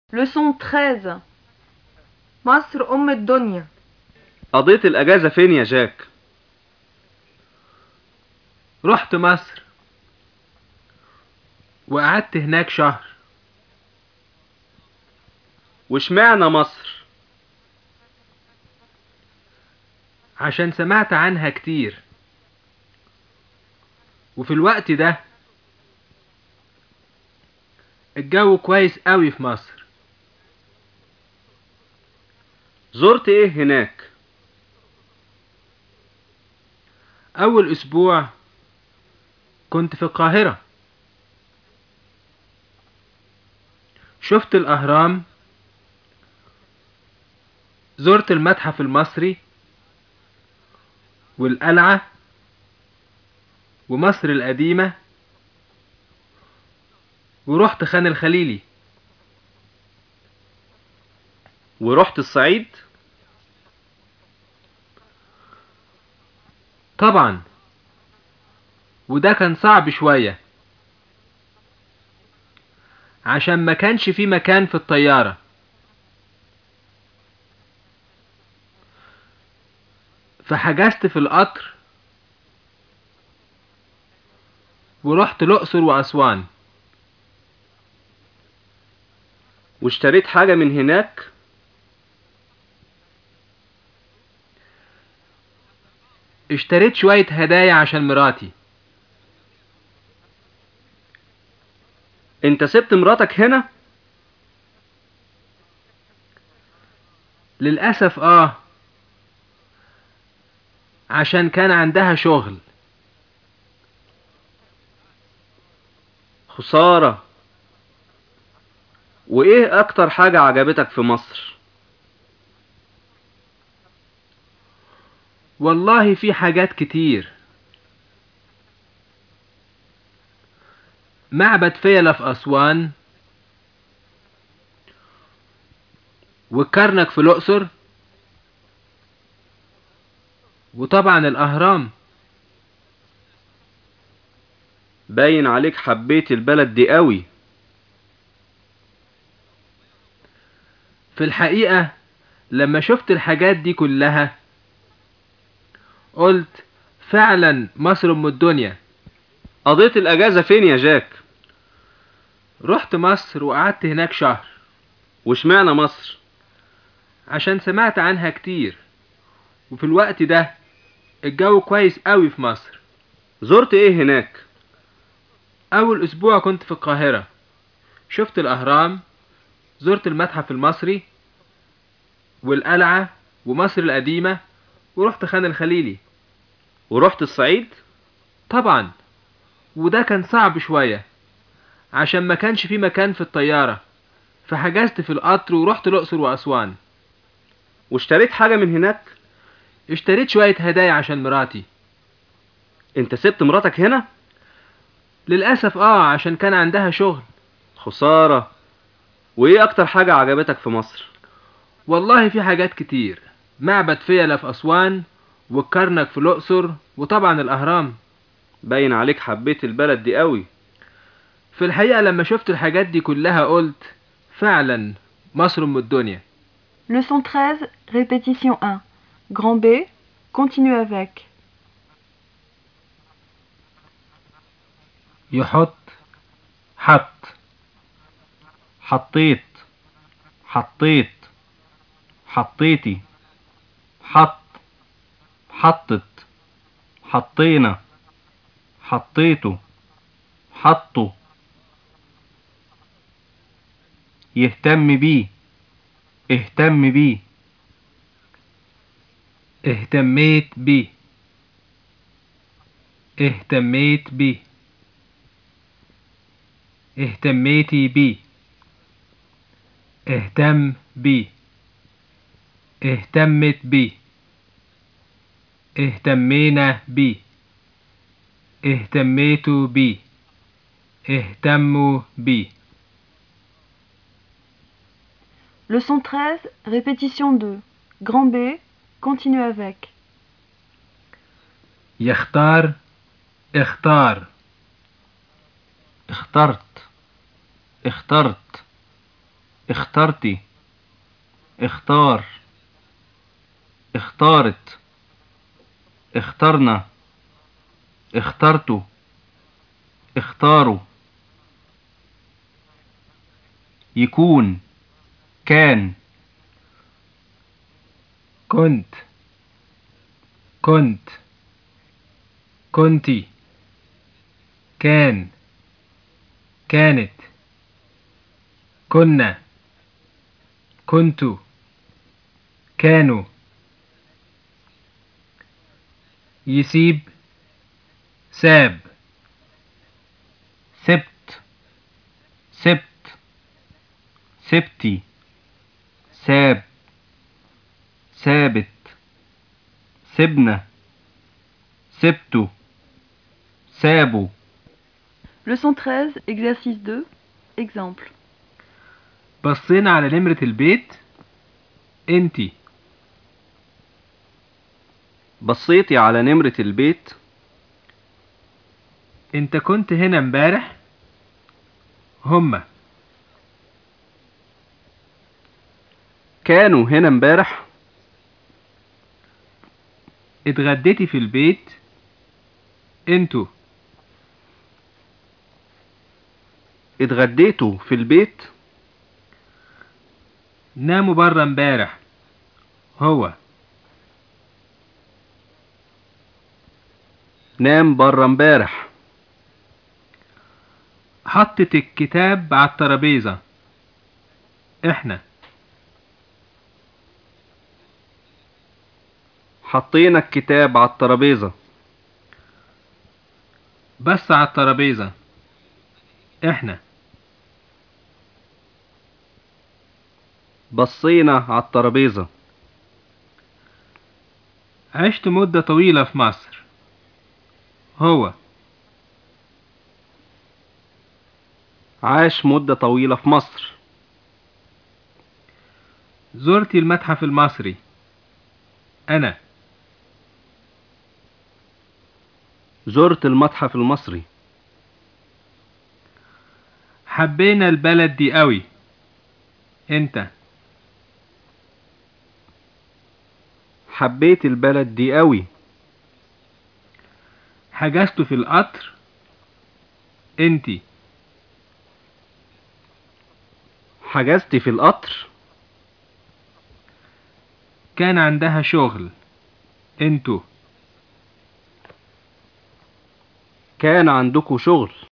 Leçon 13 مصر أم الدنيا قضيت الأجازة فين يا جاك؟ رحت مصر وقعدت هناك شهر واشمعنى مصر؟ عشان سمعت عنها كتير وفي الوقت ده الجو كويس قوي في مصر زرت ايه هناك؟ أول أسبوع كنت في القاهرة شفت الأهرام زرت المتحف المصري والقلعة ومصر القديمة ورحت خان الخليلي ورحت الصعيد؟ طبعا وده كان صعب شوية عشان ما كانش في مكان في الطيارة فحجزت في القطر ورحت الأقصر وأسوان واشتريت حاجة من هناك؟ اشتريت شوية هدايا عشان مراتي انت سبت مراتك هنا؟ للأسف آه عشان كان عندها شغل خسارة وايه اكتر حاجة عجبتك في مصر؟ والله في حاجات كتير معبد فيلة في أسوان والكرنك في الأقصر وطبعا الأهرام باين عليك حبيت البلد دي قوي في الحقيقة لما شفت الحاجات دي كلها قلت فعلا مصر ام الدنيا قضيت الأجازة فين يا جاك؟ رحت مصر وقعدت هناك شهر واشمعنى مصر؟ عشان سمعت عنها كتير وفي الوقت ده الجو كويس قوي في مصر زرت ايه هناك؟ أول أسبوع كنت في القاهرة شفت الأهرام زرت المتحف المصري والقلعة ومصر القديمة ورحت خان الخليلي ورحت الصعيد؟ طبعا وده كان صعب شوية عشان ما كانش في مكان في الطيارة فحجزت في القطر ورحت الأقصر وأسوان واشتريت حاجة من هناك؟ اشتريت شوية هدايا عشان مراتي انت سبت مراتك هنا؟ للأسف اه عشان كان عندها شغل خسارة وايه اكتر حاجة عجبتك في مصر؟ والله في حاجات كتير معبد فيلة في أسوان والكرنك في الأقصر وطبعا الأهرام باين عليك حبيت البلد دي قوي في الحقيقة لما شفت الحاجات دي كلها قلت فعلا مصر ام الدنيا Leçon 13 Répétition 1 Grand B Continue avec يحط حط حطيت حطيت حطيتي حط حطت حطينا حطيته حطه يهتم بيه اهتم بيه اهتميت بيه اهتميت بيه اهتميتي بيه اهتم بيه اهتمت بيه اهتمينا بيه اهتميتوا بيه اهتموا بيه Leçon 13 Répétition 2 Grand B Continue avec يختار اختار اخترت اخترت اخترتي اختار اختارت اخترنا اخترتوا اختاروا يكون كان كنت كنت كنتي كان كانت كنا كنتوا كانوا يسيب ساب سبت سبت سبتي ساب سابت سبنا سبتوا سابوا Leçon 13, exercice 2, exemple. بصينا على نمرة البيت انتي بصيتي على نمرة البيت انت كنت هنا امبارح هما كانوا هنا امبارح اتغديتي في البيت انتوا اتغديتوا في البيت ناموا برا امبارح هو نام برا امبارح حطت الكتاب على الترابيزة احنا حطينا الكتاب على الترابيزة بس على الترابيزة احنا بصينا على الترابيزة عشت مدة طويلة في مصر هو عاش مدة طويلة في مصر زرت المتحف المصري أنا زرت المتحف المصري حبينا البلد دي قوي انت حبيت البلد دي قوي حجزت في القطر انتي حجزت في القطر كان عندها شغل انتوا كان عندكوا شغل